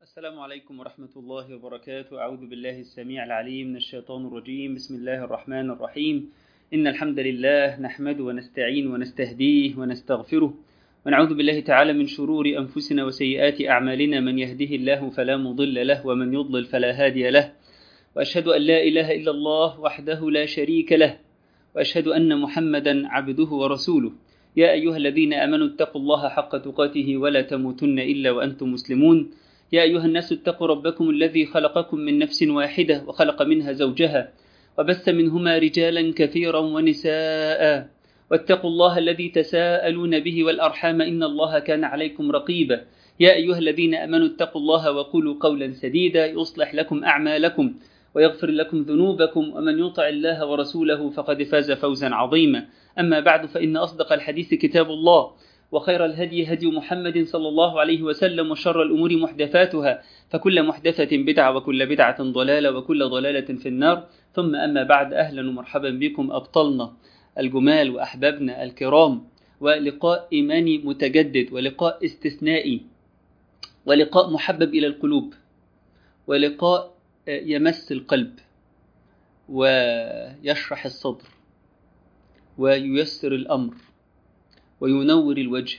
السلام عليكم ورحمة الله وبركاته أعوذ بالله السميع العليم من الشيطان الرجيم بسم الله الرحمن الرحيم إن الحمد لله نحمده ونستعين ونستهديه ونستغفره ونعوذ بالله تعالى من شرور أنفسنا وسيئات أعمالنا من يهده الله فلا مضل له ومن يضلل فلا هادي له وأشهد أن لا إله إلا الله وحده لا شريك له وأشهد أن محمدا عبده ورسوله يا أيها الذين آمنوا اتقوا الله حق تقاته ولا تموتن إلا وأنتم مسلمون يا أيها الناس اتقوا ربكم الذي خلقكم من نفس واحدة وخلق منها زوجها وبث منهما رجالا كثيرا ونساء واتقوا الله الذي تساءلون به والأرحام إن الله كان عليكم رقيبا يا أيها الذين آمنوا اتقوا الله وقولوا قولا سديدا يصلح لكم أعمالكم ويغفر لكم ذنوبكم ومن يطع الله ورسوله فقد فاز فوزا عظيما أما بعد فإن أصدق الحديث كتاب الله وخير الهدي هدي محمد صلى الله عليه وسلم وشر الأمور محدثاتها فكل محدثة بدعة وكل بدعة ضلالة وكل ضلالة في النار ثم أما بعد أهلا ومرحبا بكم أبطالنا الجمال وأحبابنا الكرام ولقاء إيماني متجدد ولقاء استثنائي ولقاء محبب إلى القلوب ولقاء يمس القلب ويشرح الصدر وييسر الأمر وينور الوجه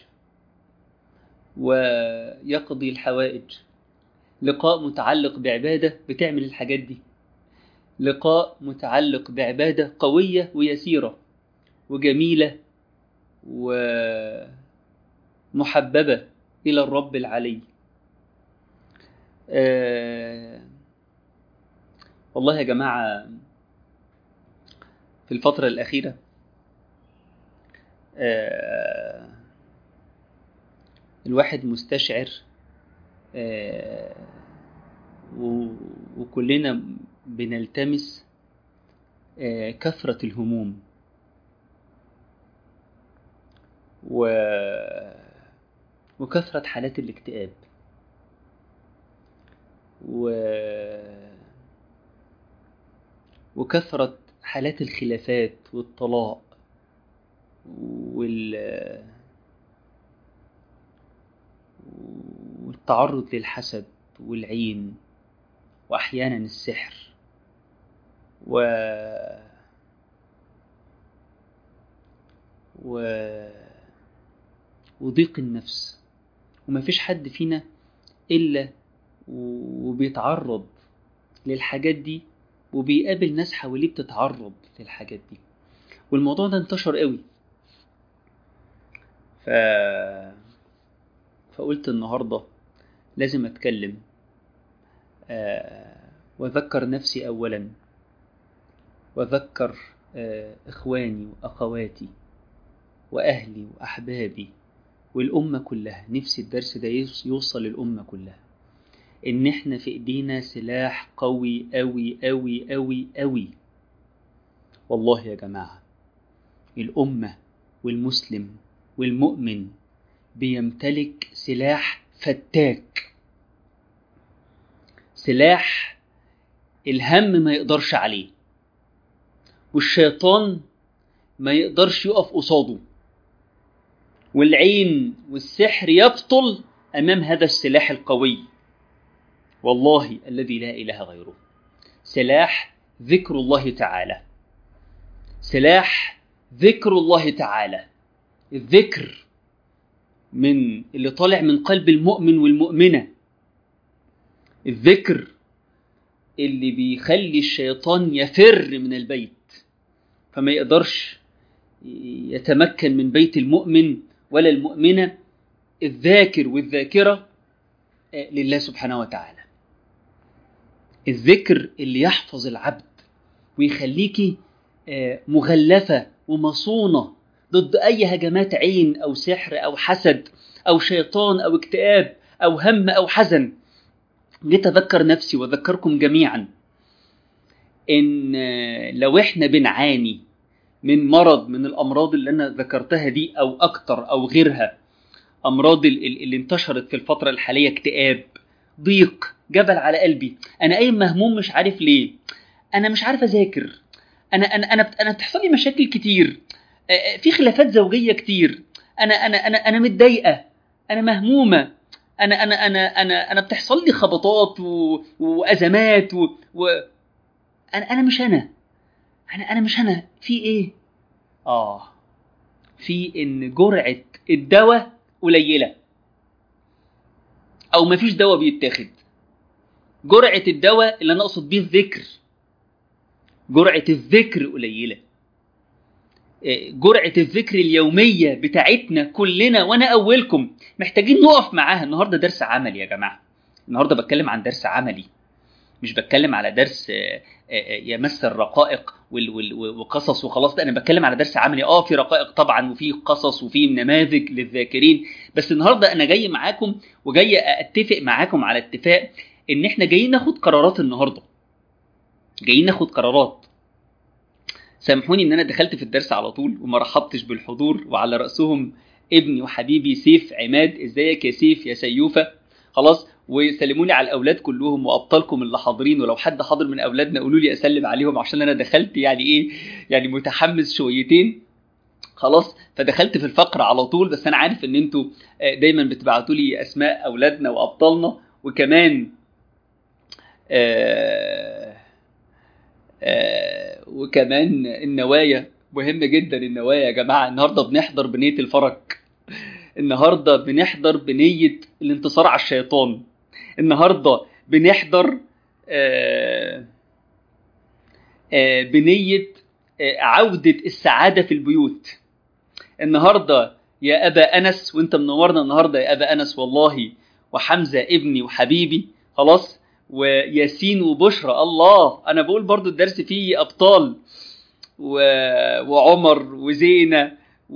ويقضي الحوائج لقاء متعلق بعبادة بتعمل الحاجات دي لقاء متعلق بعبادة قوية ويسيرة وجميلة ومحببة إلى الرب العلي آه والله يا جماعة في الفترة الأخيرة آه الواحد مستشعر آه وكلنا بنلتمس آه كثرة الهموم و وكثرة حالات الاكتئاب و وكثرة حالات الخلافات والطلاق وال والتعرض للحسد والعين وأحيانا السحر و و وضيق النفس وما فيش حد فينا إلا وبيتعرض للحاجات دي وبيقابل ناس حواليه بتتعرض للحاجات دي والموضوع ده انتشر قوي ف... فقلت النهارده لازم اتكلم آه... واذكر نفسي اولا واذكر آه... اخواني واخواتي واهلي واحبابي والامه كلها نفسي الدرس ده يوصل للامه كلها ان احنا في ايدينا سلاح قوي قوي قوي قوي قوي والله يا جماعه الامه والمسلم والمؤمن بيمتلك سلاح فتاك سلاح الهم ما يقدرش عليه والشيطان ما يقدرش يقف قصاده والعين والسحر يبطل امام هذا السلاح القوي والله الذي لا اله غيره سلاح ذكر الله تعالى سلاح ذكر الله تعالى الذكر من اللي طالع من قلب المؤمن والمؤمنة الذكر اللي بيخلي الشيطان يفر من البيت فما يقدرش يتمكن من بيت المؤمن ولا المؤمنة الذاكر والذاكرة لله سبحانه وتعالى الذكر اللي يحفظ العبد ويخليكي مغلفة ومصونة ضد أي هجمات عين أو سحر أو حسد أو شيطان أو اكتئاب أو هم أو حزن جيت أذكر نفسي وأذكركم جميعا إن لو إحنا بنعاني من مرض من الأمراض اللي أنا ذكرتها دي أو أكتر أو غيرها أمراض اللي انتشرت في الفترة الحالية اكتئاب ضيق جبل على قلبي أنا قايم مهموم مش عارف ليه أنا مش عارف أذاكر أنا أنا أنا أنا بتحصل لي مشاكل كتير في خلافات زوجيه كتير انا انا انا انا متضايقه انا مهمومه انا انا انا انا انا بتحصل لي خبطات و... وازمات و... و... انا انا مش انا انا انا مش انا في ايه اه في ان جرعه الدواء قليله او مفيش دواء بيتاخد جرعه الدواء اللي انا اقصد بيه الذكر جرعه الذكر قليله جرعه الذكر اليوميه بتاعتنا كلنا وانا اولكم محتاجين نقف معاها النهارده درس عملي يا جماعه النهارده بتكلم عن درس عملي مش بتكلم على درس يمس الرقائق وقصص وخلاص انا بتكلم على درس عملي اه في رقائق طبعا وفي قصص وفي نماذج للذاكرين بس النهارده انا جاي معاكم وجاي اتفق معاكم على اتفاق ان احنا جايين ناخد قرارات النهارده جايين ناخد قرارات سامحوني ان انا دخلت في الدرس على طول وما رحبتش بالحضور وعلى راسهم ابني وحبيبي سيف عماد ازيك يا سيف يا سيوفه خلاص وسلموا لي على الاولاد كلهم وابطالكم اللي حاضرين ولو حد حاضر من اولادنا قولوا لي اسلم عليهم عشان انا دخلت يعني ايه يعني متحمس شويتين خلاص فدخلت في الفقره على طول بس انا عارف ان انتوا دايما بتبعتوا لي اسماء اولادنا وابطالنا وكمان آه آه وكمان النوايا مهم جدا النوايا يا جماعه النهارده بنحضر بنيه الفرج النهارده بنحضر بنيه الانتصار على الشيطان النهارده بنحضر آه آه بنيه آه عوده السعاده في البيوت النهارده يا ابا انس وانت منورنا النهارده يا ابا انس والله وحمزه ابني وحبيبي خلاص وياسين وبشرى الله انا بقول برضو الدرس فيه ابطال و... وعمر وزينه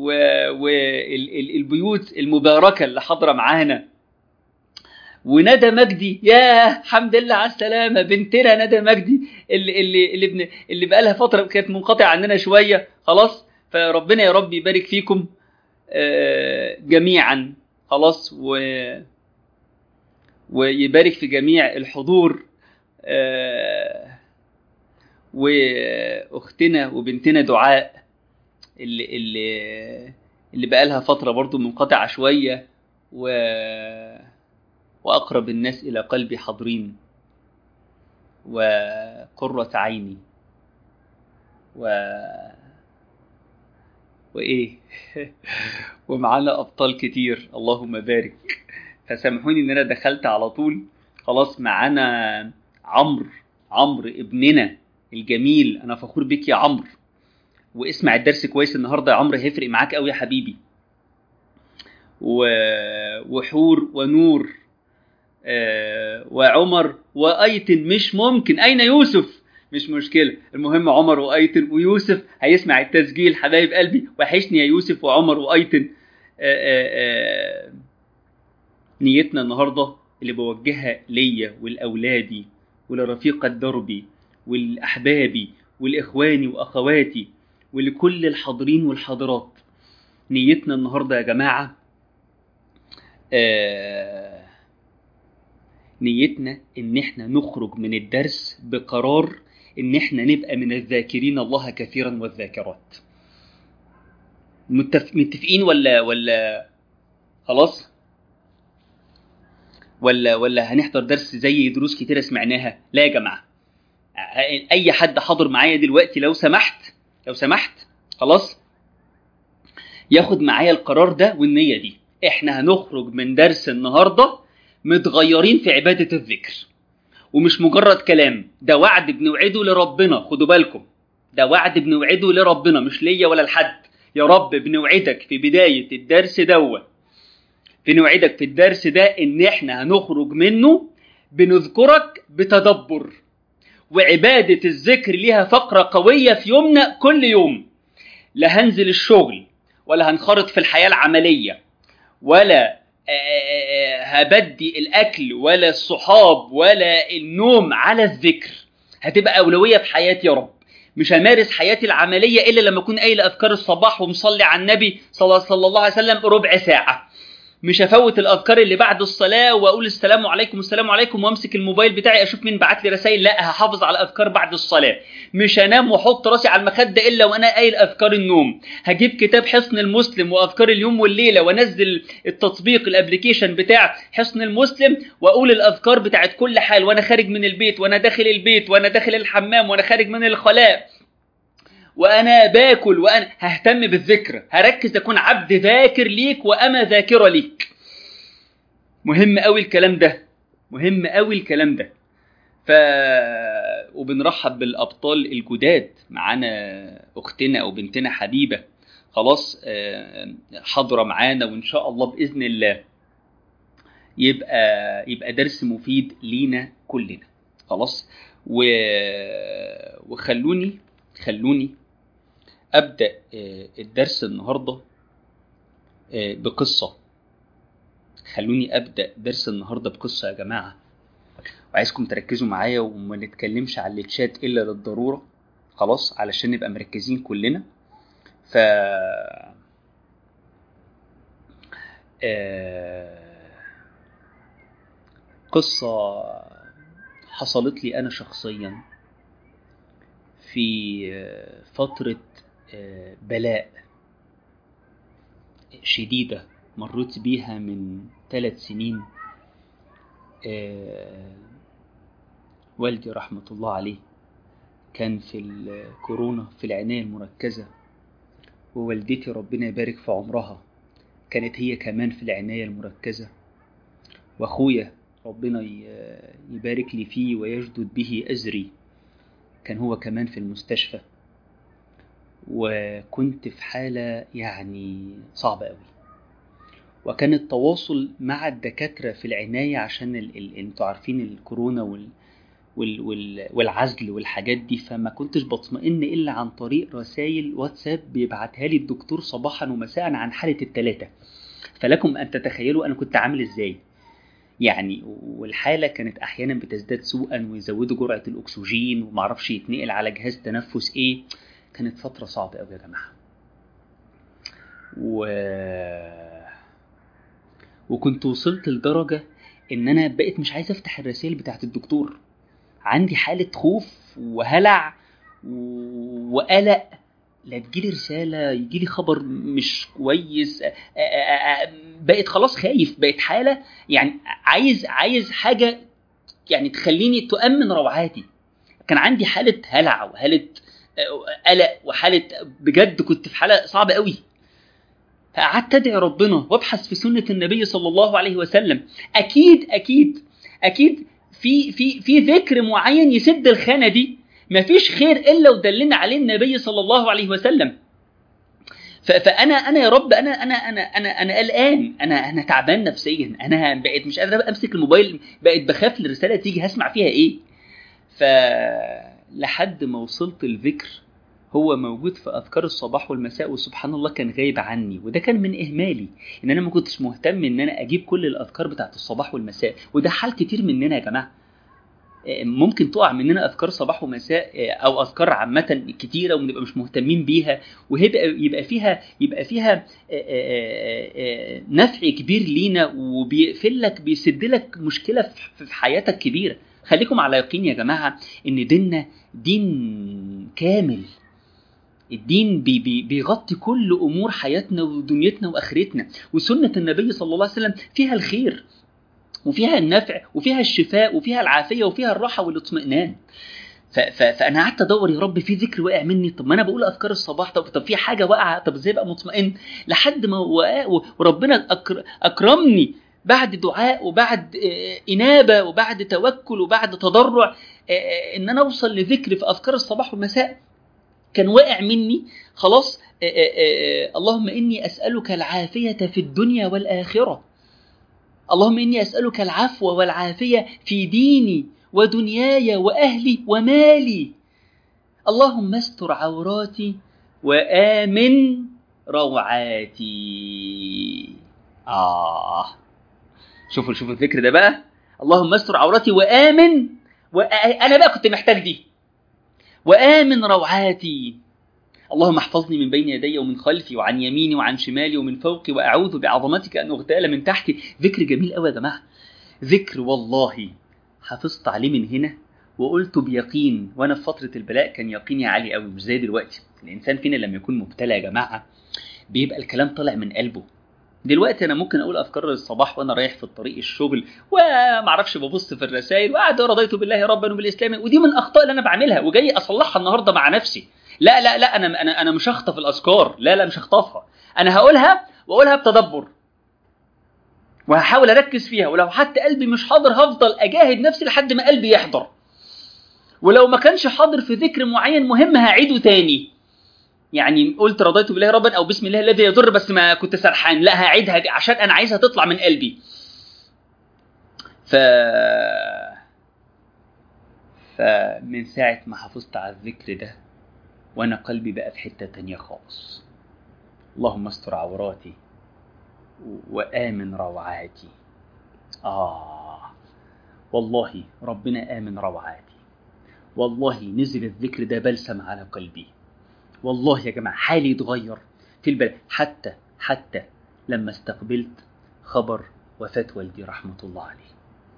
والبيوت المباركه اللي حاضره معانا وندى مجدي يا حمد لله على السلامه بنتنا ندى مجدي اللي اللي اللي, بن... اللي بقى لها فتره كانت منقطعه عننا شويه خلاص فربنا يا رب يبارك فيكم جميعا خلاص و ويبارك في جميع الحضور واختنا وبنتنا دعاء اللي اللي اللي بقى لها فتره برضو منقطعه شويه و واقرب الناس الى قلبي حاضرين وقرة عيني و وايه ومعانا ابطال كتير اللهم بارك فسامحوني ان انا دخلت على طول خلاص معانا عمرو عمرو ابننا الجميل انا فخور بيك يا عمرو واسمع الدرس كويس النهارده يا عمرو هيفرق معاك قوي يا حبيبي و... وحور ونور آه وعمر وايتن مش ممكن اين يوسف مش مشكله المهم عمر وايتن ويوسف هيسمع التسجيل حبايب قلبي وحشني يا يوسف وعمر وايتن آه آه نيتنا النهارده اللي بوجهها ليا ولاولادي ولرفيقه دربي ولاحبابي ولاخواني واخواتي ولكل الحاضرين والحاضرات نيتنا النهارده يا جماعه آه نيتنا ان احنا نخرج من الدرس بقرار ان احنا نبقى من الذاكرين الله كثيرا والذاكرات متفق متفقين ولا ولا خلاص ولا ولا هنحضر درس زي دروس كتيره سمعناها لا يا جماعه اي حد حاضر معايا دلوقتي لو سمحت لو سمحت خلاص ياخد معايا القرار ده والنيه دي احنا هنخرج من درس النهارده متغيرين في عباده الذكر ومش مجرد كلام ده وعد بنوعده لربنا خدوا بالكم ده وعد بنوعده لربنا مش ليا ولا لحد يا رب بنوعدك في بدايه الدرس دوت بنوعدك في الدرس ده ان احنا هنخرج منه بنذكرك بتدبر وعبادة الذكر ليها فقرة قوية في يومنا كل يوم لا هنزل الشغل ولا هنخرط في الحياة العملية ولا هبدي الأكل ولا الصحاب ولا النوم على الذكر هتبقى أولوية في حياتي يا رب مش همارس حياتي العملية إلا لما أكون قايل أذكار الصباح ومصلي على النبي صلى الله عليه وسلم ربع ساعة مش هفوت الاذكار اللي بعد الصلاه واقول السلام عليكم السلام عليكم وامسك الموبايل بتاعي اشوف مين بعت لي رسائل لا هحافظ على الاذكار بعد الصلاه مش هنام واحط راسي على المخده الا وانا قايل اذكار النوم هجيب كتاب حصن المسلم واذكار اليوم والليله وانزل التطبيق الابلكيشن بتاع حصن المسلم واقول الاذكار بتاعت كل حال وانا خارج من البيت وانا داخل البيت وانا داخل الحمام وانا خارج من الخلاء وانا باكل وانا ههتم بالذكر هركز اكون عبد ذاكر ليك واما ذاكره ليك مهم قوي الكلام ده مهم قوي الكلام ده ف وبنرحب بالابطال الجداد معانا اختنا او بنتنا حبيبه خلاص حاضره معانا وان شاء الله باذن الله يبقى يبقى درس مفيد لينا كلنا خلاص و... وخلوني خلوني ابدا الدرس النهارده بقصه خلوني ابدا درس النهارده بقصه يا جماعه وعايزكم تركزوا معايا وما نتكلمش على الشات الا للضروره خلاص علشان نبقى مركزين كلنا ف قصه حصلت لي انا شخصيا في فتره بلاء شديده مريت بيها من ثلاث سنين والدي رحمة الله عليه كان في الكورونا في العناية المركزة ووالدتي ربنا يبارك في عمرها كانت هي كمان في العناية المركزة وأخويا ربنا يبارك لي فيه ويجدد به أزري كان هو كمان في المستشفى وكنت في حالة يعني صعبة قوي وكان التواصل مع الدكاترة في العناية عشان ال... ال... انتوا عارفين الكورونا وال... وال... وال... والعزل والحاجات دي فما كنتش بطمئن إلا عن طريق رسائل واتساب بيبعتها لي الدكتور صباحا ومساء عن حالة التلاتة فلكم أن تتخيلوا أنا كنت عامل إزاي يعني والحالة كانت أحيانا بتزداد سوءا ويزودوا جرعة الأكسجين ومعرفش يتنقل على جهاز تنفس إيه كانت فترة صعبة أوي يا جماعة و... وكنت وصلت لدرجة إن أنا بقيت مش عايز أفتح الرسائل بتاعت الدكتور عندي حالة خوف وهلع و... وقلق لا تجيلي رسالة يجيلي خبر مش كويس بقيت خلاص خايف بقيت حالة يعني عايز عايز حاجة يعني تخليني تؤمن روعاتي كان عندي حالة هلع وحالة قلق وحالة بجد كنت في حالة صعبة قوي فقعدت ادعي ربنا وابحث في سنة النبي صلى الله عليه وسلم اكيد اكيد اكيد في في في ذكر معين يسد الخانة دي مفيش خير الا ودلنا عليه النبي صلى الله عليه وسلم فانا انا يا رب انا انا انا انا انا قلقان انا انا تعبان نفسيا انا بقيت مش قادر امسك الموبايل بقيت بخاف الرساله تيجي هسمع فيها ايه ف لحد ما وصلت الذكر هو موجود في اذكار الصباح والمساء وسبحان الله كان غايب عني وده كان من اهمالي ان انا ما كنتش مهتم ان انا اجيب كل الاذكار بتاعت الصباح والمساء وده حال كتير مننا يا جماعه ممكن تقع مننا اذكار صباح ومساء او اذكار عامه كتيره ونبقى مش مهتمين بيها وهيبقى يبقى فيها يبقى فيها نفع كبير لينا وبيقفل لك بيسد لك مشكله في حياتك كبيره خليكم على يقين يا جماعه ان ديننا دين كامل الدين بي بي بيغطي كل امور حياتنا ودنيتنا واخرتنا وسنه النبي صلى الله عليه وسلم فيها الخير وفيها النفع وفيها الشفاء وفيها العافيه وفيها الراحه والاطمئنان فانا قعدت ادور يا رب في ذكر واقع مني طب ما انا بقول اذكار الصباح طب طب في حاجه واقعه طب ازاي ابقى مطمئن لحد ما وربنا اكرمني بعد دعاء وبعد انابه وبعد توكل وبعد تضرع ان انا اوصل لذكر في اذكار الصباح والمساء كان واقع مني خلاص اللهم اني اسالك العافيه في الدنيا والاخره اللهم اني اسالك العفو والعافيه في ديني ودنياي واهلي ومالي اللهم استر عوراتي وامن روعاتي اه شوفوا شوفوا الفكر ده بقى اللهم استر عوراتي وامن وأ... انا بقى كنت محتاج دي وامن روعاتي اللهم احفظني من بين يدي ومن خلفي وعن يميني وعن شمالي ومن فوقي واعوذ بعظمتك ان اغتال من تحتي ذكر جميل قوي يا جماعه ذكر والله حافظت عليه من هنا وقلته بيقين وانا في فتره البلاء كان يقيني عالي قوي مش زي دلوقتي الانسان فينا لما يكون مبتلى يا جماعه بيبقى الكلام طالع من قلبه دلوقتي انا ممكن اقول افكار الصباح وانا رايح في الطريق الشغل ومعرفش ببص في الرسائل وقاعد رضيت بالله ربا وبالاسلام ودي من الاخطاء اللي انا بعملها وجاي اصلحها النهارده مع نفسي لا لا لا انا انا انا مش هخطف الاذكار لا لا مش هخطفها انا هقولها واقولها بتدبر وهحاول اركز فيها ولو حتى قلبي مش حاضر هفضل اجاهد نفسي لحد ما قلبي يحضر ولو ما كانش حاضر في ذكر معين مهم هعيده تاني يعني قلت رضيت بالله ربا او بسم الله الذي يضر بس ما كنت سرحان لا هعيدها عشان انا عايزها تطلع من قلبي ف فمن ساعة ما حافظت على الذكر ده وانا قلبي بقى في حتة تانية خالص اللهم استر عوراتي وآمن روعاتي آه والله ربنا آمن روعاتي والله نزل الذكر ده بلسم على قلبي والله يا جماعة حالي اتغير في البلد حتى حتى لما استقبلت خبر وفاة والدي رحمة الله عليه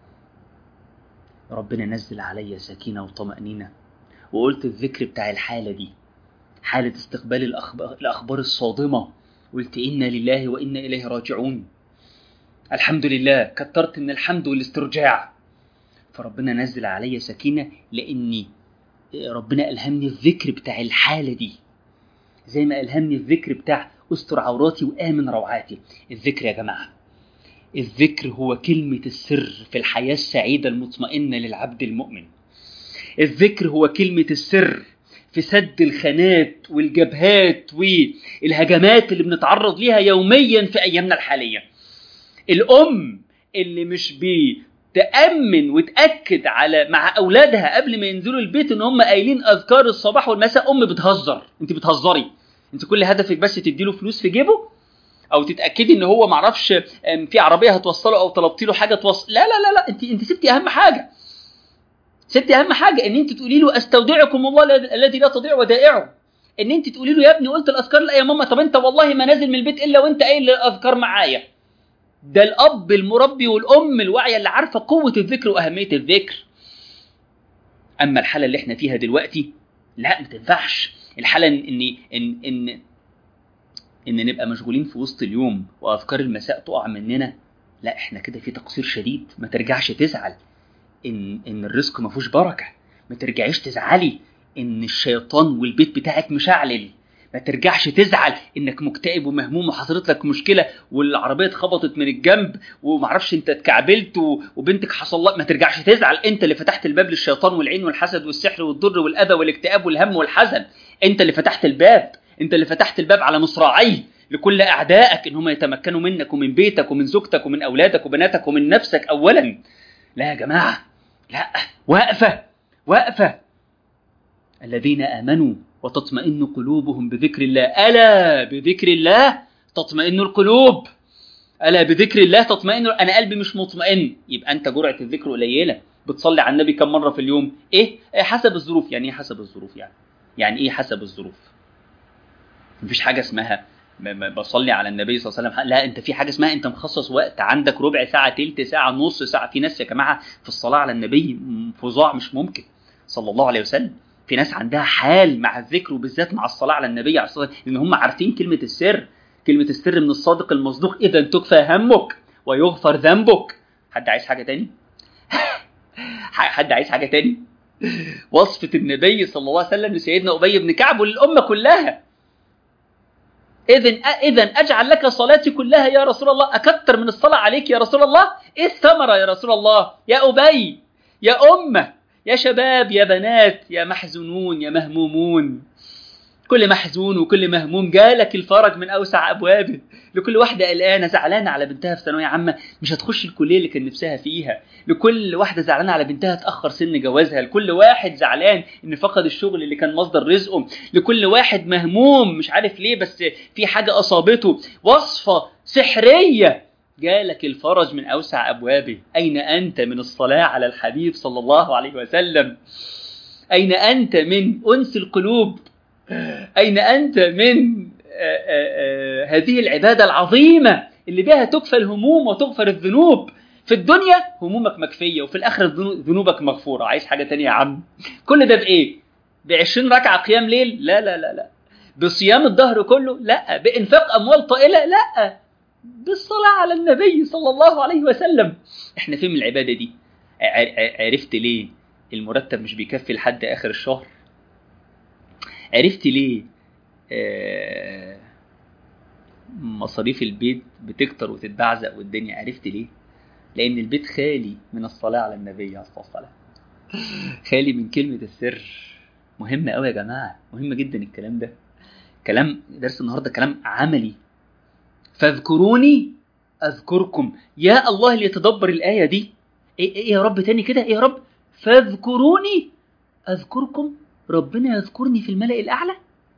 ربنا نزل عليا سكينة وطمأنينة وقلت الذكر بتاع الحالة دي حالة استقبال الأخبار, الأخبار الصادمة قلت إنا لله وإنا إليه راجعون الحمد لله كترت من الحمد والاسترجاع فربنا نزل عليا سكينة لأني ربنا ألهمني الذكر بتاع الحالة دي زي ما ألهمني الذكر بتاع استر عوراتي وآمن روعاتي الذكر يا جماعة الذكر هو كلمة السر في الحياة السعيدة المطمئنة للعبد المؤمن الذكر هو كلمة السر في سد الخانات والجبهات والهجمات اللي بنتعرض ليها يوميا في أيامنا الحالية الأم اللي مش بتأمن وتأكد على مع أولادها قبل ما ينزلوا البيت إن هم قايلين أذكار الصباح والمساء أم بتهزر أنت بتهزري أنت كل هدفك بس تديله فلوس في جيبه او تتاكدي ان هو معرفش في عربيه هتوصله او طلبتي له حاجه توصل لا لا لا لا انت انت سبتي اهم حاجه سبتي اهم حاجه ان انت تقولي له استودعكم الله الذي لا تضيع ودائعه ان انت تقولي له يا ابني قلت الاذكار لا يا ماما طب انت والله ما نازل من البيت الا وانت قايل الاذكار معايا ده الاب المربي والام الواعيه اللي عارفه قوه الذكر واهميه الذكر اما الحاله اللي احنا فيها دلوقتي لا ما تنفعش الحاله ان ان ان ان نبقى مشغولين في وسط اليوم واذكار المساء تقع مننا لا احنا كده في تقصير شديد ما ترجعش تزعل ان ان الرزق ما فيهوش بركه ما ترجعيش تزعلي ان الشيطان والبيت بتاعك مشعلل ما ترجعش تزعل انك مكتئب ومهموم وحصلت لك مشكله والعربيه اتخبطت من الجنب ومعرفش انت اتكعبلت وبنتك حصل لك ما ترجعش تزعل انت اللي فتحت الباب للشيطان والعين والحسد والسحر والضر والاذى والاكتئاب والهم والحزن انت اللي فتحت الباب انت اللي فتحت الباب على مصراعيه لكل اعدائك ان هم يتمكنوا منك ومن بيتك ومن زوجتك ومن اولادك وبناتك ومن نفسك اولا لا يا جماعه لا واقفه واقفه الذين امنوا وتطمئن قلوبهم بذكر الله الا بذكر الله تطمئن القلوب الا بذكر الله تطمئن انا قلبي مش مطمئن يبقى انت جرعه الذكر قليله بتصلي على النبي كم مره في اليوم ايه, إيه حسب الظروف يعني ايه حسب الظروف يعني يعني ايه حسب الظروف مفيش حاجه اسمها بصلي على النبي صلى الله عليه وسلم لا انت في حاجه اسمها انت مخصص وقت عندك ربع ساعه تلت ساعه نص ساعه في ناس يا جماعه في الصلاه على النبي فظاع مش ممكن صلى الله عليه وسلم في ناس عندها حال مع الذكر وبالذات مع الصلاه على النبي عليه الصلاه لان هم عارفين كلمه السر كلمه السر من الصادق المصدوق اذا تكفى همك ويغفر ذنبك حد عايز حاجه تاني حد عايز حاجه تاني وصفه النبي صلى الله عليه وسلم لسيدنا ابي بن كعب وللامه كلها إذن إذا أجعل لك صلاتي كلها يا رسول الله أكثر من الصلاة عليك يا رسول الله إيه الثمرة يا رسول الله يا أبي يا أمة يا شباب يا بنات يا محزونون يا مهمومون كل محزون وكل مهموم جالك الفرج من أوسع أبوابه لكل واحدة قلقانة زعلانة على بنتها في ثانوية عامة مش هتخش الكلية اللي كان نفسها فيها لكل واحدة زعلانة على بنتها تأخر سن جوازها لكل واحد زعلان إن فقد الشغل اللي كان مصدر رزقه لكل واحد مهموم مش عارف ليه بس في حاجة أصابته وصفة سحرية جالك الفرج من أوسع أبوابه أين أنت من الصلاة على الحبيب صلى الله عليه وسلم أين أنت من أنس القلوب أين أنت من آآ آآ هذه العبادة العظيمة اللي بها تكفى الهموم وتغفر الذنوب في الدنيا همومك مكفية وفي الآخرة ذنوبك مغفورة عايز حاجة تانية يا عم كل ده بإيه؟ بعشرين ركعة قيام ليل؟ لا لا لا لا بصيام الظهر كله؟ لا بإنفاق أموال طائلة؟ لا بالصلاة على النبي صلى الله عليه وسلم احنا فين من العبادة دي؟ عرفت ليه المرتب مش بيكفي لحد آخر الشهر؟ عرفت ليه آه مصاريف البيت بتكتر وتتبعزق والدنيا عرفت ليه؟ لأن البيت خالي من الصلاة على النبي عليه الصلاة والسلام خالي من كلمة السر مهمة أوي يا جماعة مهمة جدا الكلام ده كلام درس النهاردة كلام عملي فاذكروني أذكركم يا الله اللي يتدبر الآية دي إيه, إيه يا رب تاني كده إيه يا رب فاذكروني أذكركم ربنا يذكرني في الملأ الأعلى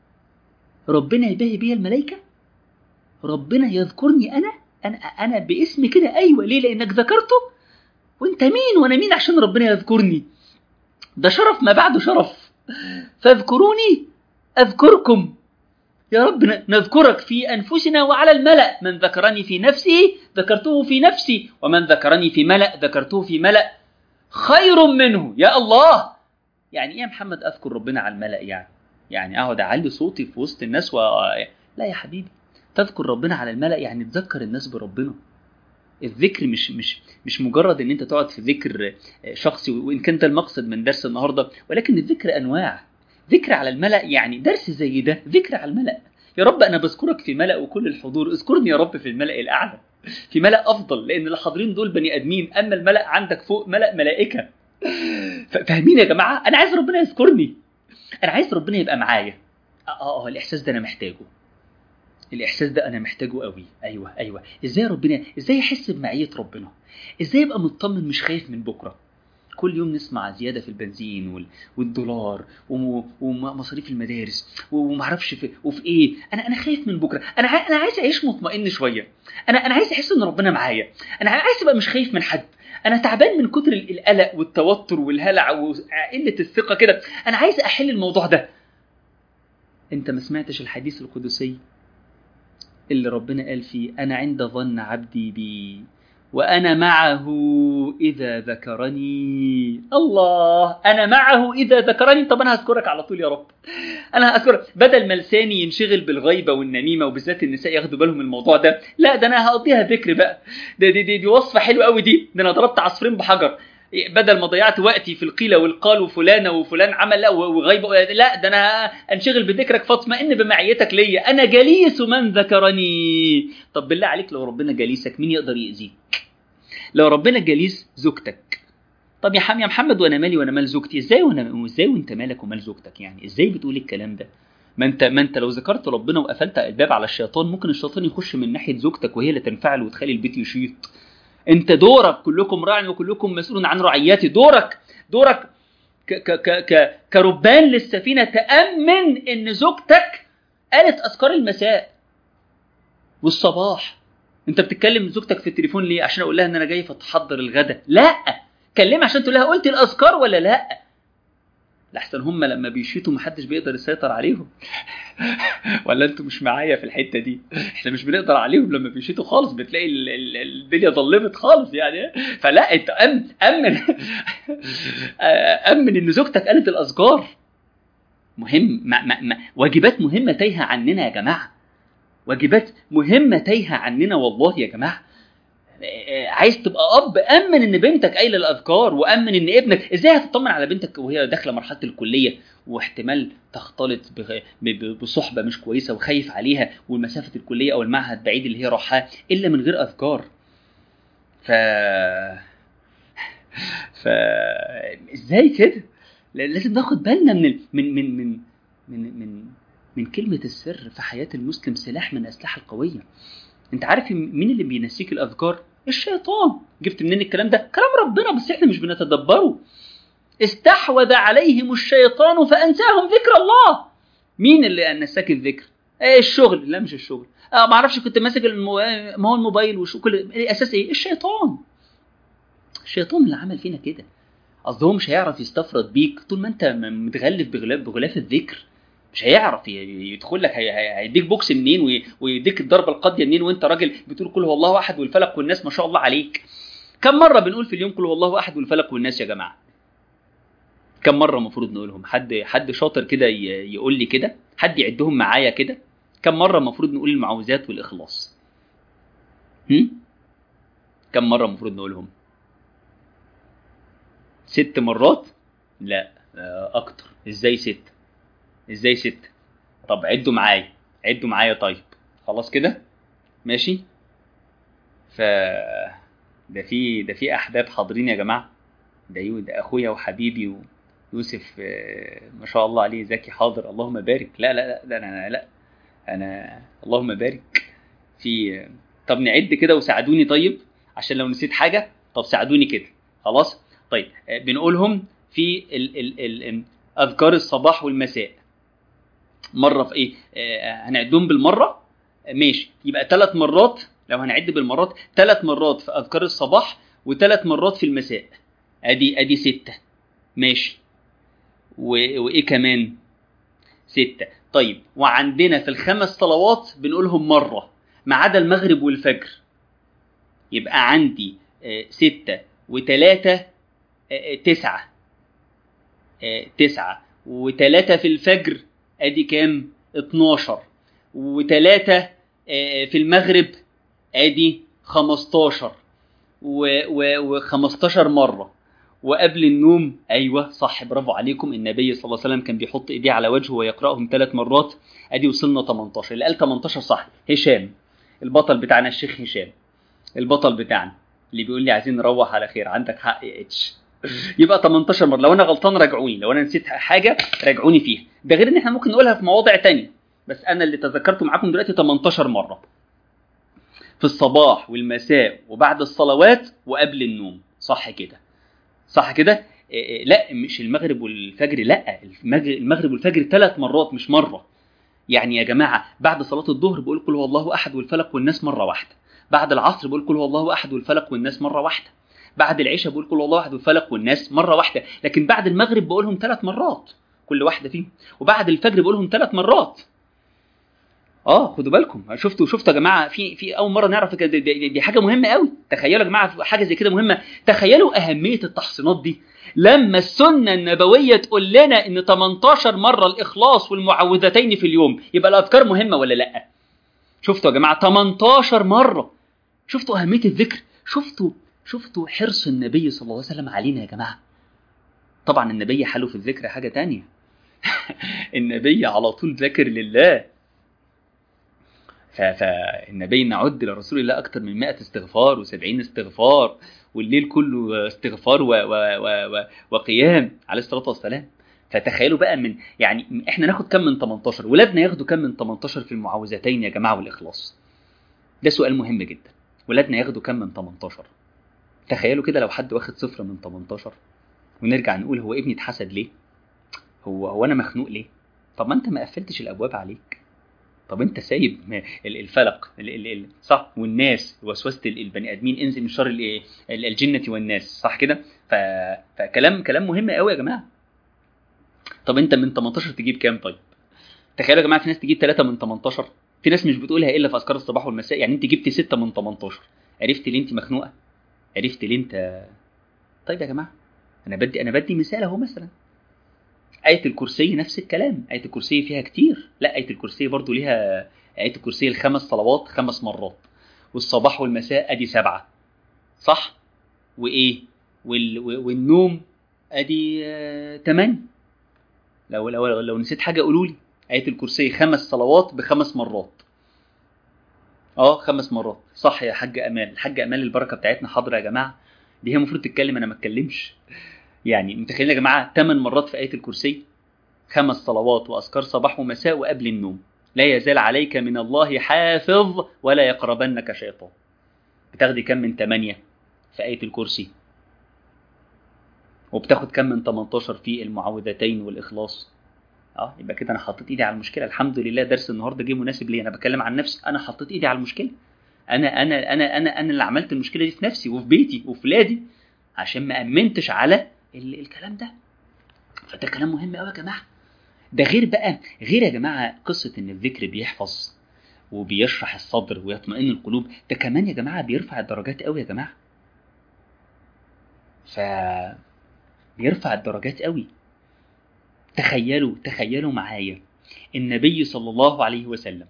ربنا يباهي بيا الملائكة ربنا يذكرني أنا أنا أنا باسمي كده أيوة ليه لأنك ذكرته وأنت مين وأنا مين عشان ربنا يذكرني ده شرف ما بعده شرف فاذكروني أذكركم يا رب نذكرك في أنفسنا وعلى الملأ من ذكرني في نفسه ذكرته في نفسي ومن ذكرني في ملأ ذكرته في ملأ خير منه يا الله يعني ايه يا محمد اذكر ربنا على الملأ يعني يعني اقعد اعلي صوتي في وسط الناس و... لا يا حبيبي تذكر ربنا على الملأ يعني تذكر الناس بربنا الذكر مش مش مش مجرد ان انت تقعد في ذكر شخصي وان كان ده المقصد من درس النهارده ولكن الذكر انواع ذكر على الملأ يعني درس زي ده ذكر على الملأ يا رب انا بذكرك في ملأ وكل الحضور اذكرني يا رب في الملأ الاعلى في ملأ افضل لان اللي حاضرين دول بني ادمين اما الملأ عندك فوق ملأ ملائكه فاهمين يا جماعه انا عايز ربنا يذكرني انا عايز ربنا يبقى معايا اه اه الاحساس ده انا محتاجه الاحساس ده انا محتاجه قوي ايوه ايوه ازاي ربنا ازاي احس بمعيه ربنا ازاي ابقى مطمن مش خايف من بكره كل يوم نسمع زياده في البنزين وال... والدولار ومصاريف المدارس ومعرفش في وفي ايه انا انا خايف من بكره انا ع... انا عايز اعيش مطمئن شويه انا انا عايز احس ان ربنا معايا انا عايز ابقى مش خايف من حد انا تعبان من كتر القلق والتوتر والهلع وقله الثقه كده انا عايز احل الموضوع ده انت ما سمعتش الحديث القدسي اللي ربنا قال فيه انا عند ظن عبدي بي وانا معه اذا ذكرني الله انا معه اذا ذكرني طب انا هذكرك على طول يا رب انا هذكرك بدل ما لساني ينشغل بالغيبه والنميمه وبالذات النساء ياخدوا بالهم من الموضوع ده لا ده انا هقضيها ذكر بقى ده دي, دي, دي وصفه حلوه قوي دي ده انا ضربت عصفورين بحجر بدل ما ضيعت وقتي في القيل والقال وفلانه وفلان عمل لا وغيبه لا ده انا انشغل بذكرك فاطمئن بمعيتك ليا انا جليس من ذكرني طب بالله عليك لو ربنا جليسك مين يقدر يأذيك لو ربنا جليس زوجتك طب يا حام يا محمد وانا مالي وانا مال زوجتي ازاي وانا ازاي وانت مالك ومال زوجتك يعني ازاي بتقول الكلام ده ما انت ما انت لو ذكرت ربنا وقفلت الباب على الشيطان ممكن الشيطان يخش من ناحيه زوجتك وهي اللي تنفعل وتخلي البيت يشيط انت دورك كلكم راع وكلكم مسؤول عن رعيته دورك دورك ك ك ك ك كربان للسفينه تامن ان زوجتك قالت اذكار المساء والصباح انت بتتكلم زوجتك في التليفون ليه عشان اقول لها ان انا جاي فتحضر الغدا لا كلمها عشان تقول لها قلت الاذكار ولا لا لحسن هم لما بيشيطوا محدش بيقدر يسيطر عليهم ولا انتوا مش معايا في الحته دي احنا مش بنقدر عليهم لما بيشيطوا خالص بتلاقي الدنيا ظلمت خالص يعني فلا انت امن امن امن ان زوجتك قالت الاذكار مهم ما ما ما واجبات مهمه تايهه عننا يا جماعه واجبات مهمه تايهه عننا والله يا جماعه عايز تبقى اب امن ان بنتك قايله الاذكار وامن ان ابنك ازاي هتطمن على بنتك وهي داخله مرحله الكليه واحتمال تختلط بصحبه مش كويسه وخايف عليها ومسافه الكليه او المعهد بعيد اللي هي راحاه الا من غير اذكار ف ف ازاي كده لازم ناخد بالنا من ال... من من من من من من كلمه السر في حياه المسلم سلاح من الاسلحه القويه انت عارف مين اللي بينسيك الاذكار الشيطان جبت منين الكلام ده كلام ربنا بس احنا مش بنتدبره استحوذ عليهم الشيطان فانساهم ذكر الله مين اللي نساك الذكر ايه الشغل لا مش الشغل اه ما اعرفش كنت ماسك المو... ما هو الموبايل وشو كل الاساس ايه الشيطان الشيطان اللي عمل فينا كده قصده مش هيعرف يستفرد بيك طول ما انت متغلف بغلاف بغلاف الذكر مش هيعرف ي- يدخل لك هي- هي- هيديك بوكس منين وي- ويديك الضربه القاضيه منين وانت راجل بتقول قل هو الله احد والفلق والناس ما شاء الله عليك كم مره بنقول في اليوم قل هو الله احد والفلق والناس يا جماعه كم مره المفروض نقولهم حد حد شاطر كده ي- يقول لي كده حد يعدهم معايا كده كم مره المفروض نقول المعوذات والاخلاص هم؟ كم مره المفروض نقولهم ست مرات لا آه، اكتر ازاي ست ازاي ست طب عدوا معايا عدوا معايا طيب خلاص كده ماشي ف ده في ده في احباب حاضرين يا جماعه ده يو ده اخويا وحبيبي ويوسف آه، ما شاء الله عليه زكي حاضر اللهم بارك لا لا لا ده انا لا انا اللهم بارك في طب نعد كده وساعدوني طيب عشان لو نسيت حاجه طب ساعدوني كده خلاص طيب آه، بنقولهم في ال ال ال اذكار الصباح والمساء مره في ايه آه، هنعدهم بالمره آه، ماشي يبقى ثلاث مرات لو هنعد بالمرات ثلاث مرات في اذكار الصباح وثلاث مرات في المساء ادي ادي ستة ماشي و... وايه كمان ستة طيب وعندنا في الخمس صلوات بنقولهم مرة ما عدا المغرب والفجر يبقى عندي آه، ستة وتلاتة آه، آه، تسعة آه، تسعة وتلاتة في الفجر ادي كام 12 وتلاتة آه، في المغرب ادي 15 و15 مرة وقبل النوم ايوه صح برافو عليكم النبي صلى الله عليه وسلم كان بيحط ايديه على وجهه ويقراهم ثلاث مرات ادي وصلنا 18 اللي قال 18 صح هشام البطل بتاعنا الشيخ هشام البطل بتاعنا اللي بيقول لي عايزين نروح على خير عندك حق يا اتش يبقى 18 مره لو انا غلطان راجعوني لو انا نسيت حاجه راجعوني فيها ده غير ان احنا ممكن نقولها في مواضع تانية بس انا اللي تذكرته معاكم دلوقتي 18 مره في الصباح والمساء وبعد الصلوات وقبل النوم صح كده صح كده إيه إيه لا مش المغرب والفجر لا المغرب المغرب والفجر ثلاث مرات مش مره يعني يا جماعه بعد صلاه الظهر بقول قل هو الله احد والفلق والناس مره واحده بعد العصر بقول قل هو الله احد والفلق والناس مره واحده بعد العشاء بقول قل هو الله احد والفلق والناس مره واحده لكن بعد المغرب بقولهم ثلاث مرات كل واحده فيهم وبعد الفجر بقولهم ثلاث مرات اه خدوا بالكم شفتوا شفتوا يا جماعه في في اول مره نعرف كده- دي, دي, دي حاجه مهمه قوي تخيلوا يا جماعه حاجه زي كده مهمه تخيلوا اهميه التحصينات دي لما السنه النبويه تقول لنا ان 18 مره الاخلاص والمعوذتين في اليوم يبقى الاذكار مهمه ولا لا شفتوا يا جماعه 18 مره شفتوا اهميه الذكر شفتوا شفتوا حرص النبي صلى الله عليه وسلم علينا يا جماعه طبعا النبي حاله في الذكر حاجه تانية النبي على طول ذاكر لله ف- فالنبي نعد لرسول الله اكتر من 100 استغفار و70 استغفار والليل كله استغفار و و و و وقيام عليه الصلاه والسلام فتخيلوا بقى من يعني احنا ناخد كم من 18 ولادنا ياخدوا كم من 18 في المعوذتين يا جماعه والاخلاص ده سؤال مهم جدا ولادنا ياخدوا كم من 18 تخيلوا كده لو حد واخد صفر من 18 ونرجع نقول هو ابني اتحسد ليه هو هو انا مخنوق ليه طب ما انت ما قفلتش الابواب عليك طب انت سايب م- ال- الفلق ال- ال- ال- صح والناس وسوسه ال- البني ادمين انزل من شر الايه ال- الجنه والناس صح كده ف... فكلام كلام مهم قوي يا جماعه طب انت من 18 تجيب كام طيب تخيلوا يا جماعه في ناس تجيب 3 من 18 في ناس مش بتقولها الا في اذكار الصباح والمساء يعني انت جبت 6 من 18 عرفت ليه انت مخنوقه عرفت ليه انت طيب يا جماعه انا بدي انا بدي مثال اهو مثلا آية الكرسي نفس الكلام آية الكرسي فيها كتير لا آية الكرسي برضو ليها آية الكرسي الخمس صلوات خمس مرات والصباح والمساء ادي سبعة صح وايه وال... و- والنوم ادي آه... تمانية لو لو لو نسيت حاجة قولوا لي آية الكرسي خمس صلوات بخمس مرات اه خمس مرات صح يا حاج امال الحاج امال البركه بتاعتنا حاضره يا جماعه دي هي المفروض تتكلم انا ما اتكلمش يعني متخيلين يا جماعه ثمان مرات في ايه الكرسي خمس صلوات واذكار صباح ومساء وقبل النوم لا يزال عليك من الله حافظ ولا يقربنك شيطان بتاخدي كم من ثمانية في آية الكرسي وبتاخد كم من 18 في المعوذتين والإخلاص اه يبقى كده انا حطيت ايدي على المشكله الحمد لله درس النهارده جه مناسب ليا انا بتكلم عن نفسي انا حطيت ايدي على المشكله انا انا انا انا انا اللي عملت المشكله دي في نفسي وفي بيتي وفي ولادي عشان ما امنتش على ال- الكلام ده فده كلام مهم قوي يا جماعه ده غير بقى غير يا جماعه قصه ان الذكر بيحفظ وبيشرح الصدر ويطمئن القلوب ده كمان يا جماعه بيرفع الدرجات قوي يا جماعه ف بيرفع الدرجات قوي تخيلوا تخيلوا معايا النبي صلى الله عليه وسلم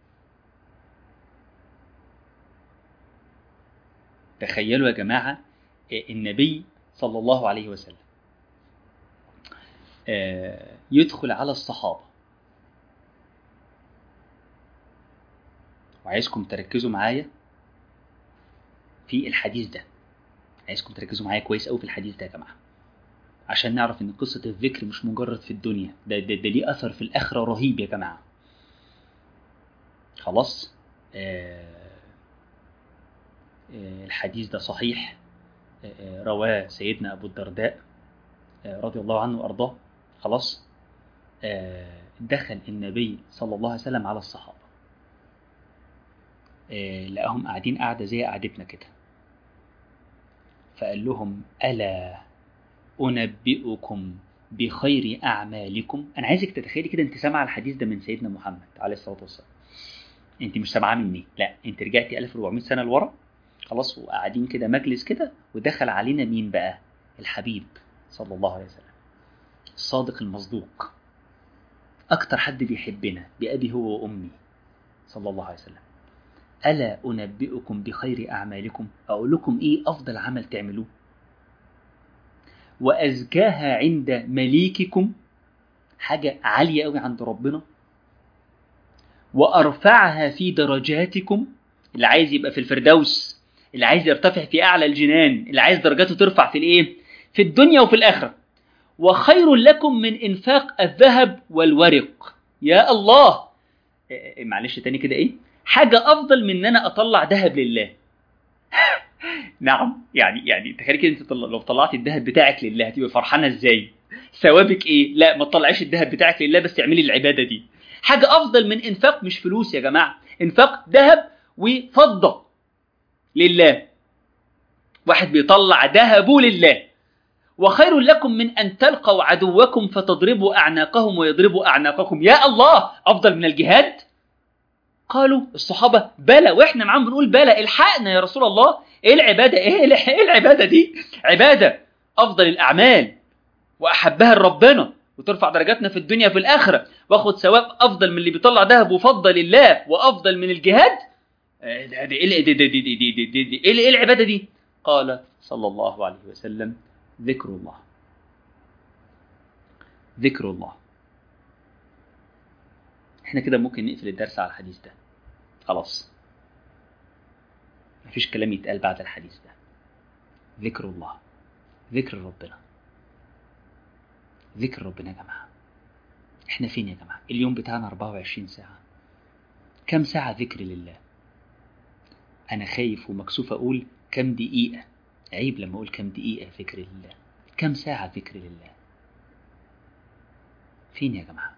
تخيلوا يا جماعة النبي صلى الله عليه وسلم يدخل على الصحابة وعايزكم تركزوا معايا في الحديث ده عايزكم تركزوا معايا كويس قوي في الحديث ده يا جماعه عشان نعرف ان قصة الذكر مش مجرد في الدنيا ده, ده, ده ليه اثر في الاخرة رهيب يا جماعة خلاص آه آه الحديث ده صحيح آه رواه سيدنا ابو الدرداء رضي الله عنه وارضاه خلاص دخل النبي صلى الله عليه وسلم على الصحابة لقاهم قاعدين قاعدة زي قعدتنا كده فقال لهم ألا أنبئكم بخير أعمالكم أنا عايزك تتخيلي كده أنت سامعة الحديث ده من سيدنا محمد عليه الصلاة والسلام أنت مش سامعاه مني لا أنت رجعتي 1400 سنة لورا خلاص وقاعدين كده مجلس كده ودخل علينا مين بقى الحبيب صلى الله عليه وسلم الصادق المصدوق أكتر حد بيحبنا بأبي هو وأمي صلى الله عليه وسلم ألا أنبئكم بخير أعمالكم أقول لكم إيه أفضل عمل تعملوه وأزكاها عند مليككم حاجة عالية قوي عند ربنا وأرفعها في درجاتكم اللي عايز يبقى في الفردوس اللي عايز يرتفع في أعلى الجنان اللي عايز درجاته ترفع في الإيه في الدنيا وفي الآخرة وخير لكم من إنفاق الذهب والورق يا الله إيه معلش تاني كده إيه حاجة أفضل من إن أنا أطلع ذهب لله نعم يعني يعني تخيل كده انت لو طلعتي الذهب بتاعك لله هتبقى فرحانه ازاي؟ ثوابك ايه؟ لا ما تطلعيش الذهب بتاعك لله بس اعملي العباده دي. حاجه افضل من انفاق مش فلوس يا جماعه، انفاق ذهب وفضه لله. واحد بيطلع ذهبه لله. وخير لكم من ان تلقوا عدوكم فتضربوا اعناقهم ويضربوا اعناقكم، يا الله افضل من الجهاد؟ قالوا الصحابه بلى واحنا معاهم بنقول بلى الحقنا يا رسول الله ايه العباده ايه ايه العباده دي عباده افضل الاعمال واحبها لربنا وترفع درجاتنا في الدنيا في الاخره واخد ثواب افضل من اللي بيطلع ذهب وفضه لله وافضل من الجهاد ايه العباده دي قال صلى الله عليه وسلم ذكر الله ذكر الله احنا كده ممكن نقفل الدرس على الحديث ده خلاص مفيش كلام يتقال بعد الحديث ده ذكر الله ذكر ربنا ذكر ربنا يا جماعة احنا فين يا جماعة اليوم بتاعنا 24 ساعة كم ساعة ذكر لله أنا خايف ومكسوف أقول كم دقيقة عيب لما أقول كم دقيقة ذكر لله كم ساعة ذكر لله فين يا جماعة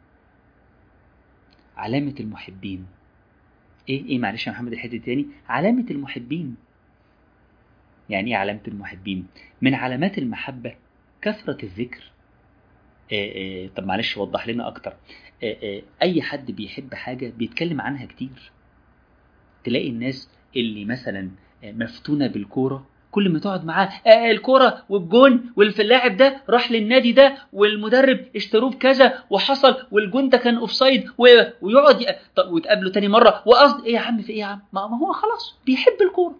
علامة المحبين ايه ايه معلش يا محمد الحته تاني علامة المحبين يعني ايه علامة المحبين من علامات المحبة كثرة الذكر إيه إيه طب معلش وضح لنا اكتر إيه اي حد بيحب حاجة بيتكلم عنها كتير تلاقي الناس اللي مثلا مفتونة بالكورة كل ما تقعد معاه آه الكرة والجون واللاعب ده راح للنادي ده والمدرب اشتروه بكذا وحصل والجون ده كان اوفسايد ويقعد ي... وتقابله تاني مره وقصد ايه يا عم في ايه يا عم؟ ما هو خلاص بيحب الكوره.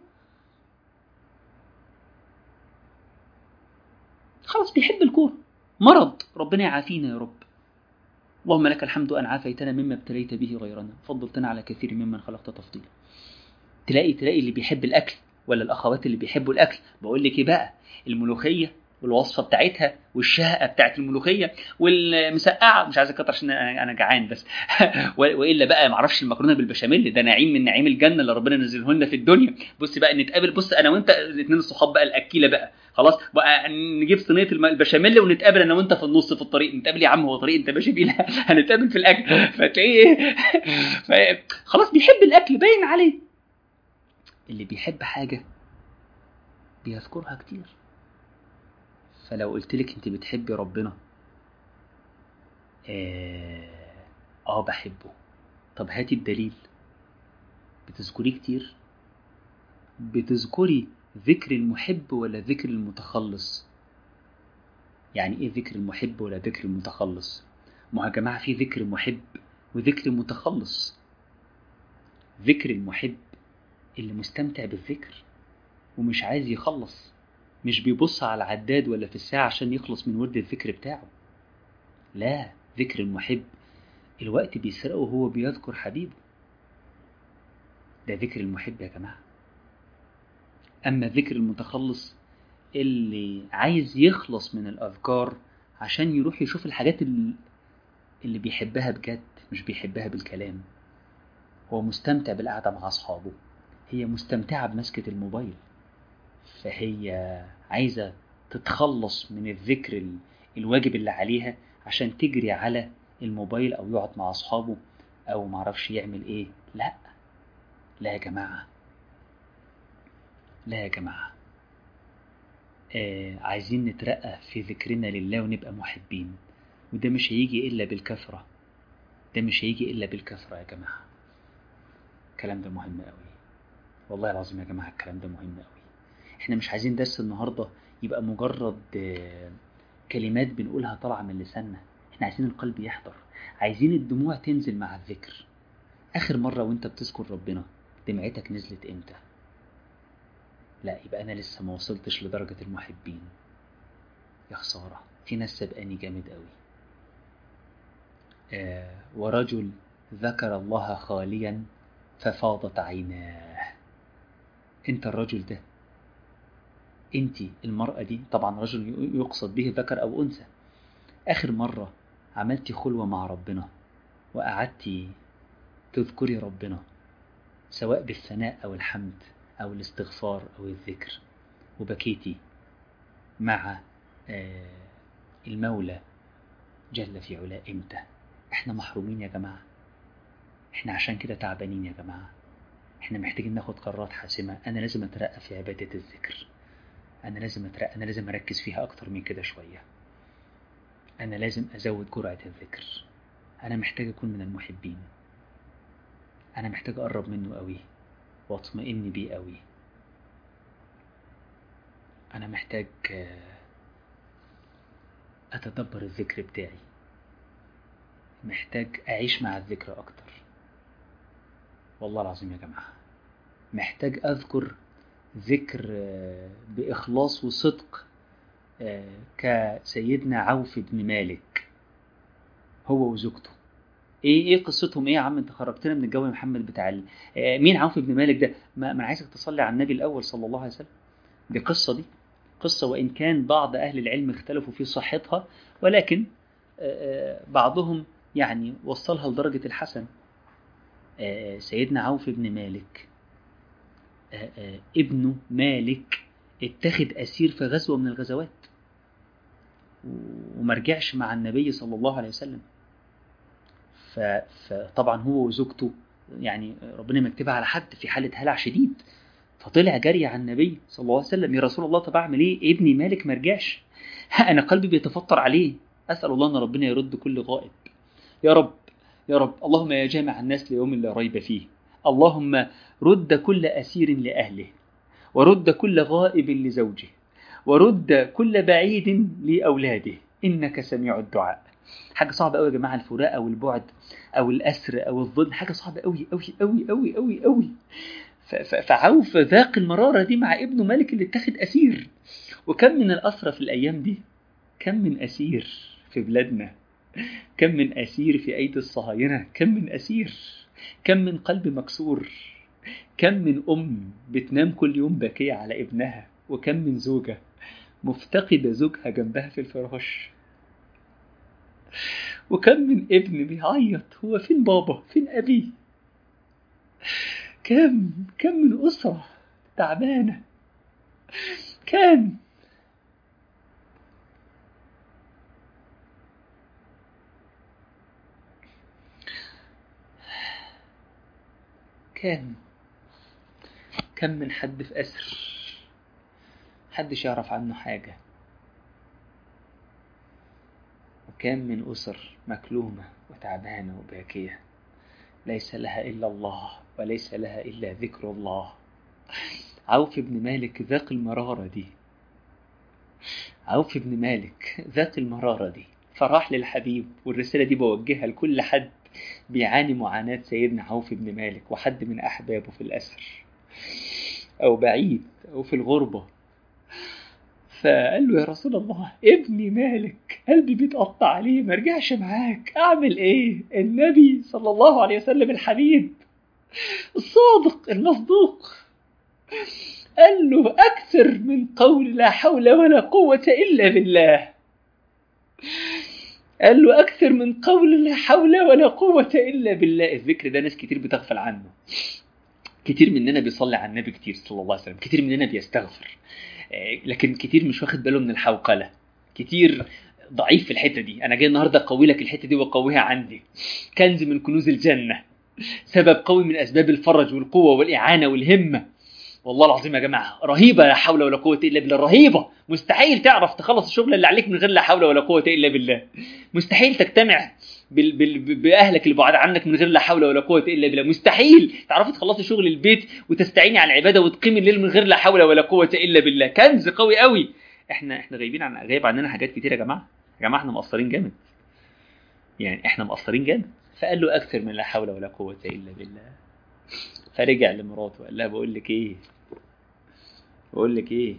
خلاص بيحب الكوره. مرض ربنا يعافينا يا رب. اللهم لك الحمد ان عافيتنا مما ابتليت به غيرنا، فضلتنا على كثير ممن خلقت تفضيلا. تلاقي تلاقي اللي بيحب الاكل ولا الاخوات اللي بيحبوا الاكل بقول لك ايه بقى الملوخيه والوصفه بتاعتها والشهقه بتاعت الملوخيه والمسقعه مش عايز اكتر عشان انا جعان بس والا بقى ما اعرفش المكرونه بالبشاميل ده نعيم من نعيم الجنه اللي ربنا نزله لنا في الدنيا بص بقى نتقابل بص انا وانت الاثنين الصحاب بقى الاكيله بقى خلاص بقى نجيب صينيه البشاميل ونتقابل انا وانت في النص في الطريق نتقابل يا عم هو طريق انت ماشي فيه هنتقابل في الاكل فتلاقيه ايه خلاص بيحب الاكل باين عليه اللي بيحب حاجه بيذكرها كتير فلو قلت لك انت بتحبي ربنا آه, اه بحبه طب هاتي الدليل بتذكريه كتير بتذكري ذكر المحب ولا ذكر المتخلص يعني ايه ذكر المحب ولا ذكر المتخلص ما يا جماعه في ذكر محب وذكر متخلص ذكر المحب اللي مستمتع بالذكر ومش عايز يخلص مش بيبص على العداد ولا في الساعة عشان يخلص من ورد الذكر بتاعه لا ذكر المحب الوقت بيسرقه وهو بيذكر حبيبه ده ذكر المحب يا جماعة أما ذكر المتخلص اللي عايز يخلص من الأذكار عشان يروح يشوف الحاجات اللي, اللي بيحبها بجد مش بيحبها بالكلام هو مستمتع بالقعدة مع أصحابه هي مستمتعة بمسكة الموبايل فهي عايزة تتخلص من الذكر الواجب اللي عليها عشان تجري على الموبايل أو يقعد مع أصحابه أو معرفش يعمل إيه لا لا يا جماعة لا يا جماعة آه عايزين نترقى في ذكرنا لله ونبقى محبين وده مش هيجي إلا بالكثرة ده مش هيجي إلا بالكثرة يا جماعة الكلام ده مهم قوي والله العظيم يا جماعة الكلام ده مهم قوي احنا مش عايزين درس النهاردة يبقى مجرد آه كلمات بنقولها طالعة من لساننا احنا عايزين القلب يحضر عايزين الدموع تنزل مع الذكر آخر مرة وانت بتذكر ربنا دمعتك نزلت امتى لا يبقى أنا لسه ما وصلتش لدرجة المحبين يا خسارة في ناس سبقاني جامد قوي آه ورجل ذكر الله خاليا ففاضت عيناه انت الرجل ده انت المرأة دي طبعا رجل يقصد به ذكر أو أنثى آخر مرة عملتي خلوة مع ربنا وقعدتي تذكري ربنا سواء بالثناء أو الحمد أو الاستغفار أو الذكر وبكيتي مع المولى جل في علا إمتى إحنا محرومين يا جماعة إحنا عشان كده تعبانين يا جماعة إحنا محتاجين ناخد قرارات حاسمة أنا لازم أترقى في عبادة الذكر أنا لازم أترقى أنا لازم أركز فيها أكتر من كده شوية أنا لازم أزود جرعة الذكر أنا محتاج أكون من المحبين أنا محتاج أقرب منه قوي واطمئن بيه قوي أنا محتاج أتدبر الذكر بتاعي محتاج أعيش مع الذكر أكتر والله العظيم يا جماعة محتاج أذكر ذكر بإخلاص وصدق كسيدنا عوف بن مالك هو وزوجته ايه ايه قصتهم ايه يا عم انت خرجتنا من الجو يا محمد بتاع ال... مين عوف بن مالك ده ما انا عايزك تصلي على النبي الاول صلى الله عليه وسلم دي قصه دي قصه وان كان بعض اهل العلم اختلفوا في صحتها ولكن بعضهم يعني وصلها لدرجه الحسن سيدنا عوف بن مالك ابنه مالك اتخذ اسير في غزوه من الغزوات ومرجعش مع النبي صلى الله عليه وسلم فطبعا هو وزوجته يعني ربنا مكتبها على حد في حالة هلع شديد فطلع جري على النبي صلى الله عليه وسلم يا رسول الله طب اعمل ايه ابني مالك مرجعش انا قلبي بيتفطر عليه اسال الله ان ربنا يرد كل غائب يا رب يا رب اللهم يا جامع الناس ليوم لا ريب فيه اللهم رد كل اسير لاهله ورد كل غائب لزوجه ورد كل بعيد لاولاده انك سميع الدعاء حاجه صعبه قوي يا جماعه الفراق او البعد او الاسر او الظلم حاجه صعبه قوي قوي قوي قوي قوي قوي فعوف ذاق المراره دي مع ابنه مالك اللي اتخذ اسير وكم من الاسرى في الايام دي كم من اسير في بلادنا كم من اسير في ايدي الصهاينه كم من اسير كم من قلب مكسور كم من ام بتنام كل يوم باكيه على ابنها وكم من زوجه مفتقده زوجها جنبها في الفراش وكم من ابن بيعيط هو فين بابا فين أبي كم كم من أسرة تعبانة كم كم كم من حد في أسر محدش يعرف عنه حاجة كم من أسر مكلومة وتعبانة وباكية ليس لها إلا الله وليس لها إلا ذكر الله عوف بن مالك ذاق المرارة دي عوف بن مالك ذاق المرارة دي فراح للحبيب والرسالة دي بوجهها لكل حد بيعاني معاناة سيدنا عوف بن مالك وحد من أحبابه في الأسر أو بعيد أو في الغربة فقال له يا رسول الله ابني مالك قلبي بيتقطع عليه ما رجعش معاك اعمل ايه النبي صلى الله عليه وسلم الحبيب الصادق المصدوق قال له اكثر من قول لا حول ولا قوه الا بالله قال له اكثر من قول لا حول ولا قوه الا بالله الذكر ده ناس كتير بتغفل عنه كتير مننا بيصلي على النبي كتير صلى الله عليه وسلم كتير مننا بيستغفر لكن كتير مش واخد باله من الحوقله كتير ضعيف في الحته دي انا جاي النهارده اقوي لك الحته دي واقويها عندي كنز من كنوز الجنه سبب قوي من اسباب الفرج والقوه والاعانه والهمه والله العظيم يا جماعه رهيبه لا حول ولا قوه الا بالله رهيبه مستحيل تعرف تخلص الشغل اللي عليك من غير لا حول ولا قوه الا بالله مستحيل تجتمع بال بال باهلك اللي بعاد عنك من غير لا حول ولا قوه الا بالله مستحيل تعرفي تخلصي شغل البيت وتستعيني على العباده وتقيمي الليل من غير لا حول ولا قوه الا بالله كنز قوي قوي احنا احنا غايبين عن غايب عننا حاجات كتير يا جماعه يا جماعه احنا مقصرين جامد يعني احنا مقصرين جامد فقال له اكثر من لا حول ولا قوه الا بالله فرجع لمراته وقال لها بقول لك ايه بقول لك ايه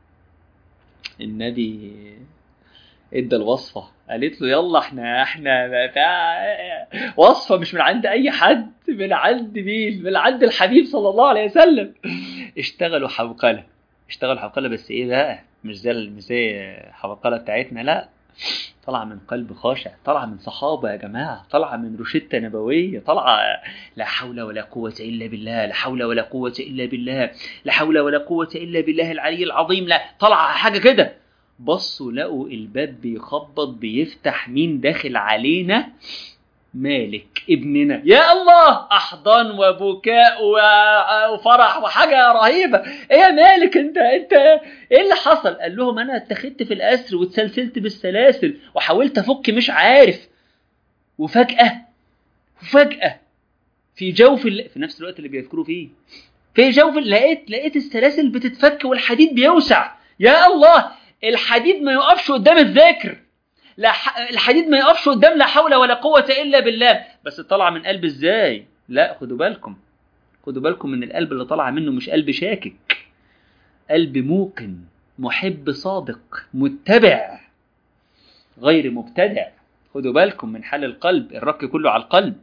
النبي ادى الوصفه قالت له يلا احنا احنا بتاع وصفه مش من عند اي حد من عند مين من عند الحبيب صلى الله عليه وسلم اشتغلوا حوقله اشتغلوا حوقله بس ايه بقى مش زي مش زي حوقله بتاعتنا لا طالعه من قلب خاشع طالعه من صحابه يا جماعه طالعه من روشته نبويه طالعه لا حول ولا قوه الا بالله لا حول ولا قوه الا بالله لا حول ولا قوه الا بالله العلي العظيم لا طالعه حاجه كده بصوا لقوا الباب بيخبط بيفتح مين داخل علينا مالك ابننا يا الله احضان وبكاء وفرح وحاجه رهيبه ايه يا مالك انت انت ايه اللي حصل قال لهم انا اتخذت في الاسر واتسلسلت بالسلاسل وحاولت افك مش عارف وفجاه وفجاه في جوف ال... في نفس الوقت اللي بيذكروا فيه في جوف لقيت لقيت السلاسل بتتفك والحديد بيوسع يا الله الحديد ما يقفش قدام الذاكر لا ح... الحديد ما يقفش قدام لا حول ولا قوة إلا بالله بس طالعة من قلب إزاي لا خدوا بالكم خدوا بالكم من القلب اللي طالعة منه مش قلب شاكك قلب موقن محب صادق متبع غير مبتدع خدوا بالكم من حال القلب الرك كله على القلب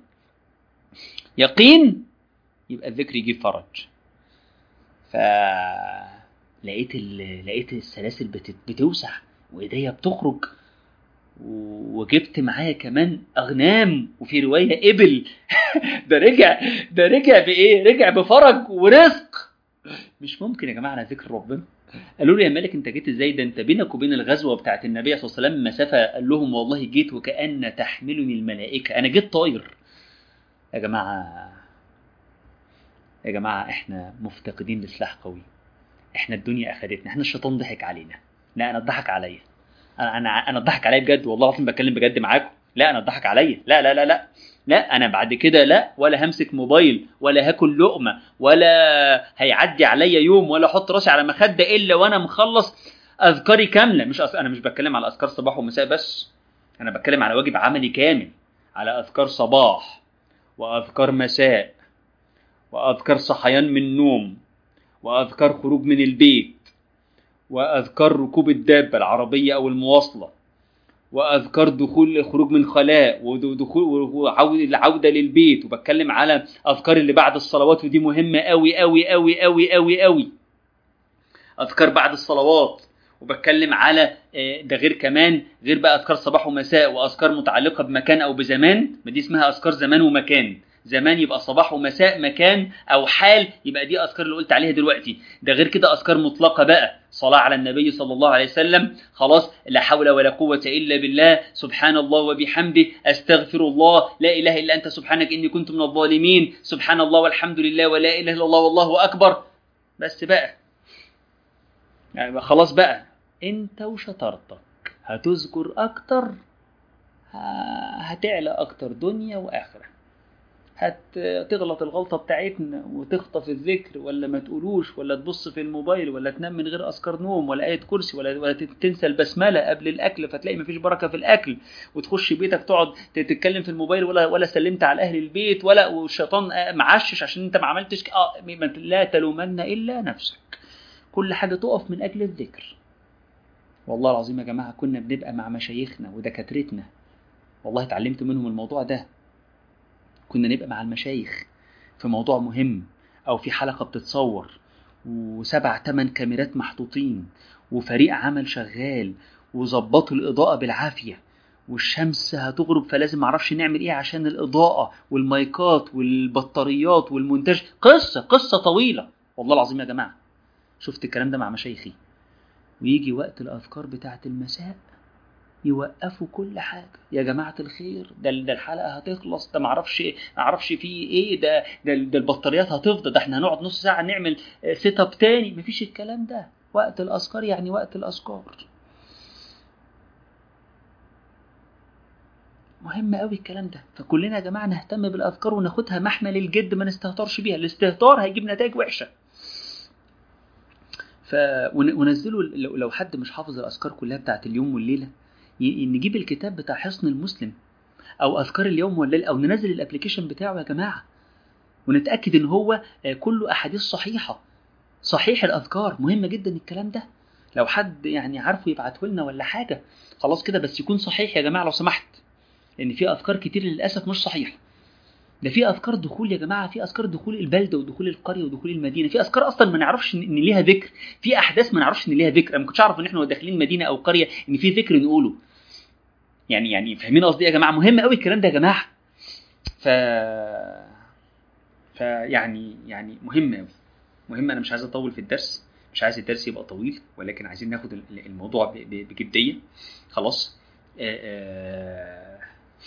يقين يبقى الذكر يجيب فرج ف لقيت ال... لقيت السلاسل بت... بتوسع وايديا بتخرج وجبت معايا كمان اغنام وفي روايه ابل ده رجع ده رجع بايه؟ رجع بفرج ورزق مش ممكن يا جماعه على ذكر ربنا قالوا له يا مالك انت جيت ازاي ده انت بينك وبين الغزوه بتاعت النبي صلى الله عليه وسلم مسافه قال لهم والله جيت وكأن تحملني الملائكه انا جيت طاير يا جماعه يا جماعه احنا مفتقدين لسلاح قوي احنا الدنيا اخدتنا احنا الشيطان ضحك علينا لا انا اتضحك عليا انا انا انا اتضحك عليا بجد والله العظيم بتكلم بجد معاكم لا انا اتضحك عليا لا لا لا لا لا انا بعد كده لا ولا همسك موبايل ولا هاكل لقمه ولا هيعدي عليا يوم ولا احط راسي على مخده الا وانا مخلص اذكاري كامله مش أس... انا مش بتكلم على اذكار صباح ومساء بس انا بتكلم على واجب عملي كامل على اذكار صباح واذكار مساء واذكار صحيان من النوم واذكار خروج من البيت واذكار ركوب الدابه العربيه او المواصله واذكار دخول خروج من خلاء ودخول والعوده للبيت وبتكلم على اذكار اللي بعد الصلوات ودي مهمه قوي قوي قوي قوي قوي قوي اذكار بعد الصلوات وبتكلم على ده غير كمان غير بقى اذكار صباح ومساء واذكار متعلقه بمكان او بزمان ما دي اسمها اذكار زمان ومكان زمان يبقى صباح ومساء مكان او حال يبقى دي اذكار اللي قلت عليها دلوقتي ده غير كده اذكار مطلقه بقى صلاه على النبي صلى الله عليه وسلم خلاص لا حول ولا قوه الا بالله سبحان الله وبحمده استغفر الله لا اله الا انت سبحانك اني كنت من الظالمين سبحان الله والحمد لله ولا اله الا الله والله اكبر بس بقى يعني خلاص بقى انت وشطارتك هتذكر اكتر هتعلى اكتر دنيا واخره هتغلط الغلطه بتاعتنا وتخطف الذكر ولا ما تقولوش ولا تبص في الموبايل ولا تنام من غير اذكار نوم ولا ايه كرسي ولا ولا تنسى البسمله قبل الاكل فتلاقي مفيش بركه في الاكل وتخش بيتك تقعد تتكلم في الموبايل ولا ولا سلمت على اهل البيت ولا والشيطان معشش عشان انت ما عملتش اه لا تلومن الا نفسك كل حاجه تقف من اجل الذكر والله العظيم يا جماعه كنا بنبقى مع مشايخنا ودكاترتنا والله اتعلمت منهم الموضوع ده كنا نبقى مع المشايخ في موضوع مهم او في حلقه بتتصور وسبع تمن كاميرات محطوطين وفريق عمل شغال وظبطوا الاضاءه بالعافيه والشمس هتغرب فلازم معرفش نعمل ايه عشان الاضاءه والمايكات والبطاريات والمونتاج قصه قصه طويله والله العظيم يا جماعه شفت الكلام ده مع مشايخي ويجي وقت الاذكار بتاعه المساء يوقفوا كل حاجه يا جماعه الخير ده ده الحلقه هتخلص ده معرفش معرفش فيه ايه ده ده, ده البطاريات هتفضى ده احنا هنقعد نص ساعه نعمل سيت اب تاني مفيش الكلام ده وقت الاذكار يعني وقت الاذكار مهم قوي الكلام ده فكلنا يا جماعه نهتم بالاذكار وناخدها محمل الجد ما نستهترش بيها الاستهتار هيجيب نتائج وحشه ف ونزلوا لو حد مش حافظ الاذكار كلها بتاعت اليوم والليله نجيب الكتاب بتاع حصن المسلم او اذكار اليوم والليل او ننزل الابلكيشن بتاعه يا جماعه ونتاكد ان هو كله احاديث صحيحه صحيح الاذكار مهم جدا الكلام ده لو حد يعني عارفه يبعته لنا ولا حاجه خلاص كده بس يكون صحيح يا جماعه لو سمحت لان في اذكار كتير للاسف مش صحيحه ده في اذكار دخول يا جماعه في اذكار دخول البلده ودخول القريه ودخول المدينه في اذكار اصلا ما نعرفش ان ليها ذكر في احداث ما نعرفش ان ليها ذكر انا ما كنتش اعرف ان احنا داخلين مدينه او قريه ان في ذكر نقوله يعني يعني فاهمين قصدي يا جماعه مهم قوي الكلام ده يا جماعه ف فيعني يعني مهم قوي مهم انا مش عايز اطول في الدرس مش عايز الدرس يبقى طويل ولكن عايزين ناخد الموضوع بجديه خلاص آآ آآ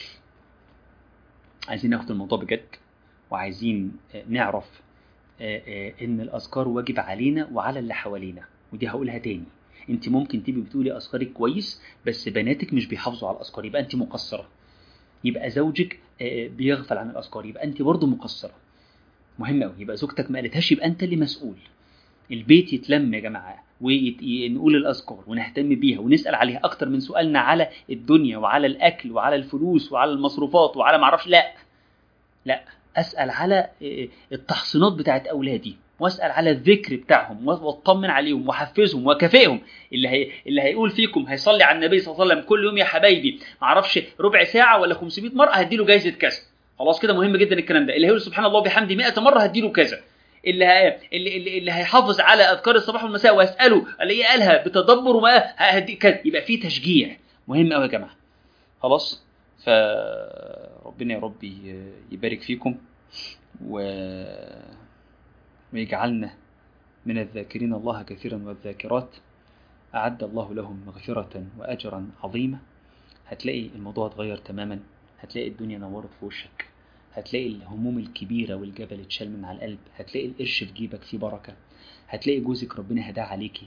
عايزين ناخد الموضوع بجد وعايزين نعرف ان الاذكار واجب علينا وعلى اللي حوالينا ودي هقولها تاني انت ممكن تبقي بتقولي اذكارك كويس بس بناتك مش بيحافظوا على الاذكار يبقى انت مقصره يبقى زوجك بيغفل عن الاذكار يبقى انت برضه مقصره مهم قوي يبقى زوجتك ما قالتهاش يبقى انت اللي مسؤول البيت يتلم يا جماعه ونقول الاذكار ونهتم بيها ونسال عليها اكتر من سؤالنا على الدنيا وعلى الاكل وعلى الفلوس وعلى المصروفات وعلى معرفش لا لا اسال على التحصينات بتاعت اولادي واسال على الذكر بتاعهم واطمن عليهم واحفزهم واكافئهم اللي هي اللي هيقول فيكم هيصلي على النبي صلى الله عليه وسلم كل يوم يا حبايبي معرفش ربع ساعه ولا 500 مره هديله جايزه كذا خلاص كده مهم جدا الكلام ده اللي هيقول سبحان الله وبحمده 100 مره هديله كذا اللي هي اللي, اللي, اللي هيحافظ على اذكار الصباح والمساء واساله الاقيه قالها بتدبر وما هدي كذا يبقى في تشجيع مهم قوي يا جماعه خلاص فربنا يا رب يبارك فيكم و ويجعلنا من الذاكرين الله كثيرا والذاكرات أعد الله لهم مغفرة وأجرا عظيما هتلاقي الموضوع اتغير تماما هتلاقي الدنيا نورت في وشك هتلاقي الهموم الكبيرة والجبل اتشال من على القلب هتلاقي القرش في جيبك فيه بركة هتلاقي جوزك ربنا هداه عليكي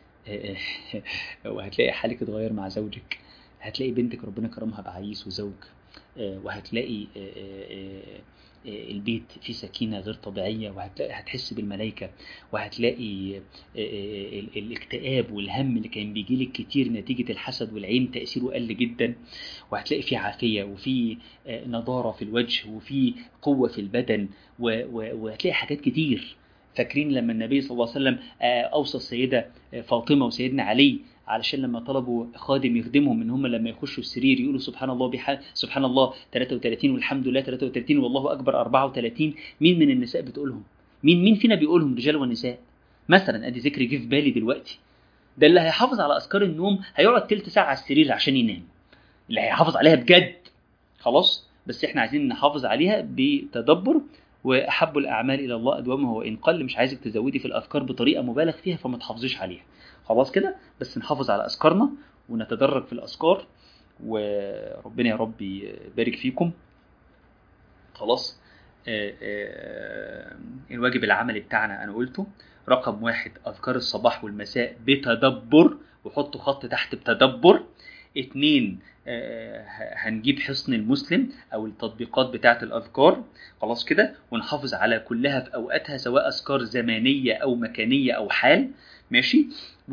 وهتلاقي حالك اتغير مع زوجك هتلاقي بنتك ربنا كرمها بعريس وزوج وهتلاقي البيت فيه سكينه غير طبيعيه وهتلاقي هتحس بالملائكه وهتلاقي الاكتئاب والهم اللي كان بيجي لك كتير نتيجه الحسد والعين تاثيره قل جدا وهتلاقي فيه عافيه وفي نضاره في الوجه وفي قوه في البدن وهتلاقي حاجات كتير فاكرين لما النبي صلى الله عليه وسلم اوصى السيده فاطمه وسيدنا علي علشان لما طلبوا خادم يخدمهم ان هم لما يخشوا السرير يقولوا سبحان الله بح... سبحان الله 33 والحمد لله 33 والله اكبر 34 مين من النساء بتقولهم؟ مين مين فينا بيقولهم رجال ونساء؟ مثلا ادي ذكر جه في بالي دلوقتي ده اللي هيحافظ على اذكار النوم هيقعد تلت ساعه على السرير عشان ينام اللي هيحافظ عليها بجد خلاص بس احنا عايزين نحافظ عليها بتدبر واحب الاعمال الى الله ادومها وان قل مش عايزك تزودي في الاذكار بطريقه مبالغ فيها فما تحافظيش عليها خلاص كده بس نحافظ على اذكارنا ونتدرج في الاذكار وربنا يا رب يبارك فيكم خلاص آآ آآ الواجب العملي بتاعنا انا قلته رقم واحد اذكار الصباح والمساء بتدبر وحطوا خط تحت بتدبر اتنين آه، ه- هنجيب حصن المسلم او التطبيقات بتاعه الاذكار خلاص كده ونحافظ على كلها في اوقاتها سواء اذكار زمانيه او مكانيه او حال ماشي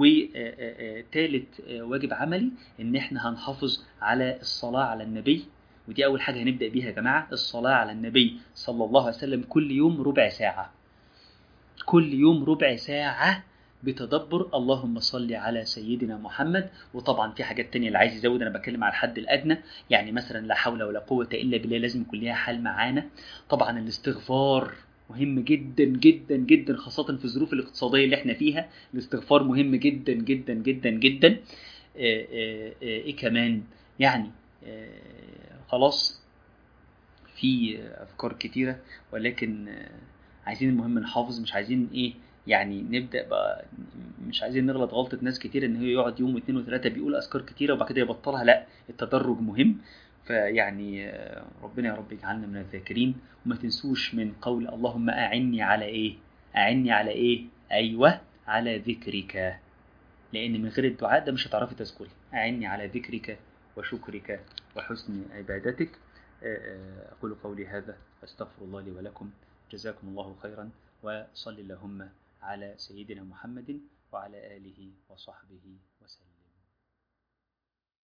وتالت واجب عملي ان احنا هنحافظ على الصلاه على النبي ودي اول حاجه هنبدا بيها يا جماعه الصلاه على النبي صلى الله عليه وسلم كل يوم ربع ساعه كل يوم ربع ساعه بتدبر اللهم صل على سيدنا محمد وطبعا في حاجات تانية اللي عايز يزود انا بتكلم على الحد الادنى يعني مثلا لا حول ولا قوه الا بالله لازم يكون ليها حال معانا طبعا الاستغفار مهم جدا جدا جدا خاصة في الظروف الاقتصادية اللي احنا فيها الاستغفار مهم جدا جدا جدا جدا آه، آه، آه، ايه كمان يعني آه، خلاص في افكار كتيرة ولكن آه، عايزين المهم نحافظ مش عايزين ايه يعني نبدا بقى مش عايزين نغلط غلطه ناس كتير ان هو يقعد يوم واثنين وثلاثه بيقول اذكار كتيره وبعد كده يبطلها لا التدرج مهم فيعني آه، ربنا يا رب يجعلنا من الذاكرين وما تنسوش من قول اللهم اعني على ايه اعني على ايه ايوه على ذكرك لان من غير الدعاء ده مش هتعرفي تذكري اعني على ذكرك وشكرك وحسن عبادتك آه، آه، اقول قولي هذا واستغفر الله لي ولكم جزاكم الله خيرا وصل اللهم على سيدنا محمد وعلى اله وصحبه وسلم